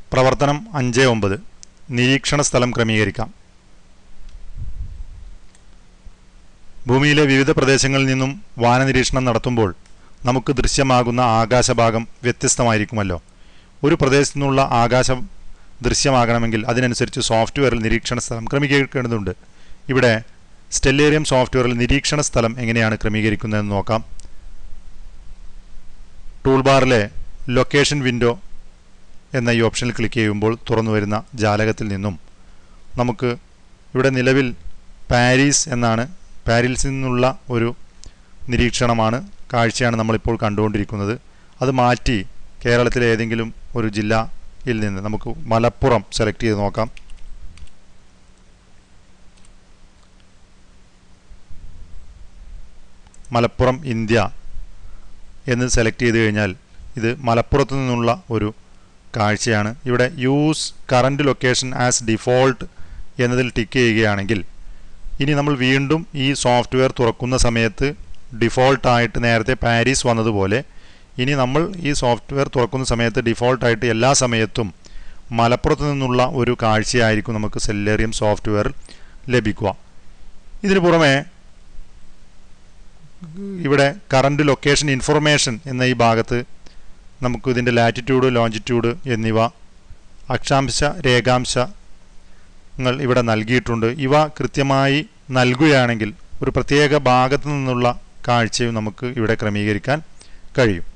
പ്രവർത്തനം അഞ്ച് ഒമ്പത് നിരീക്ഷണ സ്ഥലം ക്രമീകരിക്കാം ഭൂമിയിലെ വിവിധ പ്രദേശങ്ങളിൽ നിന്നും വാനനിരീക്ഷണം നടത്തുമ്പോൾ നമുക്ക് ദൃശ്യമാകുന്ന ആകാശഭാഗം വ്യത്യസ്തമായിരിക്കുമല്ലോ ഒരു പ്രദേശത്തു നിന്നുള്ള ആകാശം ദൃശ്യമാകണമെങ്കിൽ അതിനനുസരിച്ച് സോഫ്റ്റ്വെയറിൽ നിരീക്ഷണ സ്ഥലം ക്രമീകരിക്കേണ്ടതുണ്ട് ഇവിടെ സ്റ്റെല്ലേറിയം സോഫ്റ്റ്വെയറിൽ നിരീക്ഷണ സ്ഥലം എങ്ങനെയാണ് ക്രമീകരിക്കുന്നതെന്ന് നോക്കാം ടൂൾ ബാറിലെ ലൊക്കേഷൻ വിൻഡോ എന്ന ഈ ഓപ്ഷനിൽ ക്ലിക്ക് ചെയ്യുമ്പോൾ തുറന്നു വരുന്ന ജാലകത്തിൽ നിന്നും നമുക്ക് ഇവിടെ നിലവിൽ പാരീസ് എന്നാണ് പാരീസിൽ നിന്നുള്ള ഒരു നിരീക്ഷണമാണ് കാഴ്ചയാണ് നമ്മളിപ്പോൾ കണ്ടുകൊണ്ടിരിക്കുന്നത് അത് മാറ്റി കേരളത്തിലെ ഏതെങ്കിലും ഒരു ജില്ലയിൽ നിന്ന് നമുക്ക് മലപ്പുറം സെലക്ട് ചെയ്ത് നോക്കാം മലപ്പുറം ഇന്ത്യ എന്ന് സെലക്ട് ചെയ്ത് കഴിഞ്ഞാൽ ഇത് മലപ്പുറത്തു നിന്നുള്ള ഒരു കാഴ്ചയാണ് ഇവിടെ use current location as default എന്നതിൽ ടിക്ക് ചെയ്യുകയാണെങ്കിൽ ഇനി നമ്മൾ വീണ്ടും ഈ സോഫ്റ്റ്വെയർ തുറക്കുന്ന സമയത്ത് ഡിഫോൾട്ടായിട്ട് നേരത്തെ പാരീസ് വന്നതുപോലെ ഇനി നമ്മൾ ഈ സോഫ്റ്റ്വെയർ തുറക്കുന്ന സമയത്ത് ഡിഫോൾട്ടായിട്ട് എല്ലാ സമയത്തും മലപ്പുറത്ത് നിന്നുള്ള ഒരു കാഴ്ചയായിരിക്കും നമുക്ക് സെല്ലേറിയം സോഫ്റ്റ്വെയർ ലഭിക്കുക ഇതിനു പുറമെ ഇവിടെ കറണ്ട് ലൊക്കേഷൻ ഇൻഫർമേഷൻ എന്ന ഈ ഭാഗത്ത് നമുക്ക് ഇതിൻ്റെ ലാറ്റിറ്റ്യൂഡ് ലോഞ്ചിറ്റ്യൂഡ് എന്നിവ അക്ഷാംശ രേഖാംശങ്ങൾ ഇവിടെ നൽകിയിട്ടുണ്ട് ഇവ കൃത്യമായി നൽകുകയാണെങ്കിൽ ഒരു പ്രത്യേക ഭാഗത്തു നിന്നുള്ള കാഴ്ചയും നമുക്ക് ഇവിടെ ക്രമീകരിക്കാൻ കഴിയും